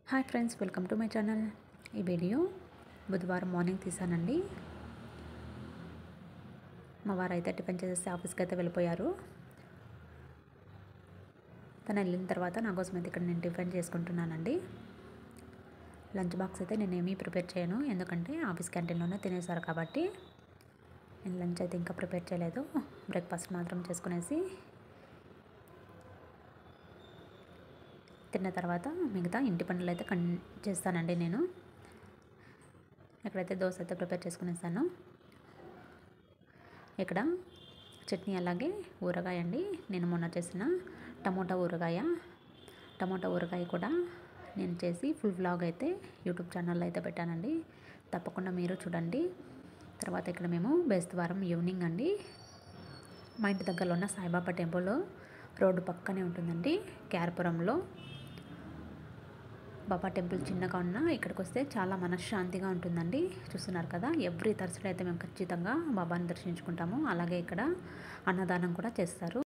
hi friends welcome to my channel ఈ video బుధవారం morning తీసానండి మా వారు అయితే టిఫిన్ చేసేసి ఆఫీస్కి అయితే వెళ్ళిపోయారు తను వెళ్ళిన తర్వాత నా కోసం అయితే ఇక్కడ నేను టిఫిన్ చేసుకుంటున్నానండి లంచ్ బాక్స్ అయితే నేను ఏమీ ప్రిపేర్ చేయను ఎందుకంటే ఆఫీస్ క్యాంటీన్లోనే తినేసారు కాబట్టి నేను లంచ్ అయితే ఇంకా ప్రిపేర్ చేయలేదు బ్రేక్ఫాస్ట్ మాత్రం చేసుకునేసి తిన్న తర్వాత మిగతా ఇంటి పనులు అయితే కన్ చేస్తానండి నేను ఇక్కడైతే దోశ అయితే ప్రిపేర్ చేసుకునేసాను ఇక్కడ చట్నీ అలాగే ఊరగాయ అండి నేను మొన్న చేసిన టమోటా ఊరగాయ టమోటా ఊరగాయ కూడా నేను చేసి ఫుల్ వ్లాగ్ అయితే యూట్యూబ్ ఛానల్లో అయితే పెట్టానండి తప్పకుండా మీరు చూడండి తర్వాత ఇక్కడ మేము బేస్తవారం ఈవినింగ్ అండి మా ఇంటి దగ్గరలో ఉన్న సాయిబాబా టెంపుల్ రోడ్డు పక్కనే ఉంటుందండి క్యారపురంలో బాబా టెంపుల్ చిన్నగా ఉన్నా ఇక్కడికి వస్తే చాలా మనశ్శాంతిగా ఉంటుందండి చూస్తున్నారు కదా ఎవ్రీ థర్స్డే అయితే మేము ఖచ్చితంగా బాబాని దర్శించుకుంటాము అలాగే ఇక్కడ అన్నదానం కూడా చేస్తారు